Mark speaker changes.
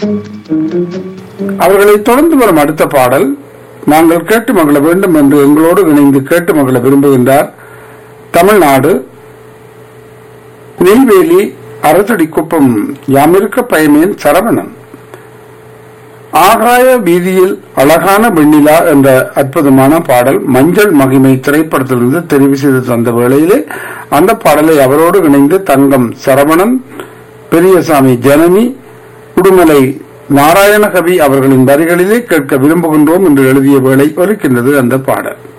Speaker 1: அவர்களை தொடர்ந்து வரும் அடுத்த பாடல் நாங்கள் கேட்டு மகள வேண்டும் என்று எங்களோடு இணைந்து கேட்டு மகள விரும்புகின்றார் தமிழ்நாடு நெல்வேலி அரசடி குப்பம் யாமிருக்க பயமேன் சரவணன் ஆகாய வீதியில் அழகான வெண்ணிலா என்ற அற்புதமான பாடல் மஞ்சள் மகிமை திரைப்படத்திலிருந்து தெரிவு செய்து தந்த வேளையிலே அந்த பாடலை அவரோடு இணைந்து தங்கம் சரவணன் பெரியசாமி ஜனனி உடுமலை நாராயணகவி அவர்களின் வரிகளிலே கேட்க விரும்புகின்றோம் என்று எழுதிய வேளை ஒலிக்கின்றது அந்த பாடல்